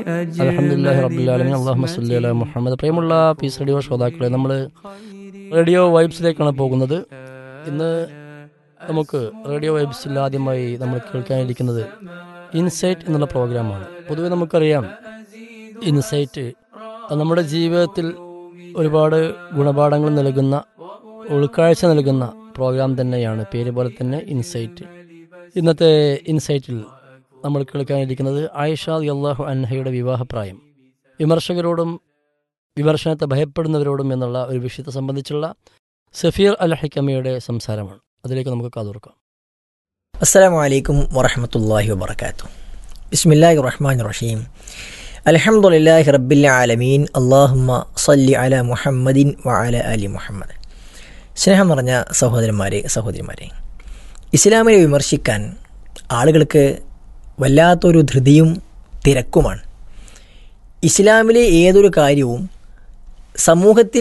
അലഹമുല്ലാ റബ്ബുലാലമീൻ അള്ളാഹു സല്ലി അല മുഹമ്മദ് പ്രിയമുള്ള പീസ് റേഡിയോ ശ്രോതാക്കളെ നമ്മൾ റേഡിയോ വൈബ്സിലേക്കാണ് പോകുന്നത് ഇന്ന് നമുക്ക് റേഡിയോ വൈബ്സിൽ ആദ്യമായി നമ്മൾ കേൾക്കാനിരിക്കുന്നത് ഇൻസൈറ്റ് എന്നുള്ള പ്രോഗ്രാമാണ് പൊതുവെ നമുക്കറിയാം ഇൻസൈറ്റ് അത് നമ്മുടെ ജീവിതത്തിൽ ഒരുപാട് ഗുണപാഠങ്ങൾ നൽകുന്ന ഉൾക്കാഴ്ച നൽകുന്ന പ്രോഗ്രാം തന്നെയാണ് പേര് പോലെ തന്നെ ഇൻസൈറ്റ് ഇന്നത്തെ ഇൻസൈറ്റിൽ നമ്മൾ കേൾക്കാനിരിക്കുന്നത് ആയിഷ അള്ളാഹു അൻഹയുടെ വിവാഹപ്രായം വിമർശകരോടും വിമർശനത്തെ ഭയപ്പെടുന്നവരോടും എന്നുള്ള ഒരു വിഷയത്തെ സംബന്ധിച്ചുള്ള സഫീർ അൽ ഹക്കമയുടെ സംസാരമാണ് അതിലേക്ക് നമുക്ക് കാതോർക്കാം അസ്സാം വലൈക്കും വറഹമത്തല്ലാഹി വബർക്കാത്തു ബിസ്മില്ലാഹി റഹ്മാൻ റഹീം അലഹമുല്ലാഹി റബ്ബിൽ ആലമീൻ അള്ളാഹുമ്മ സല്ലി അല മുഹമ്മദിൻ വ അല അലി മുഹമ്മദ് സ്നേഹം നിറഞ്ഞ സഹോദരന്മാരെ സഹോദരിമാരെ ഇസ്ലാമിനെ വിമർശിക്കാൻ ആളുകൾക്ക് വല്ലാത്തൊരു ധൃതിയും തിരക്കുമാണ് ഇസ്ലാമിലെ ഏതൊരു കാര്യവും സമൂഹത്തിൽ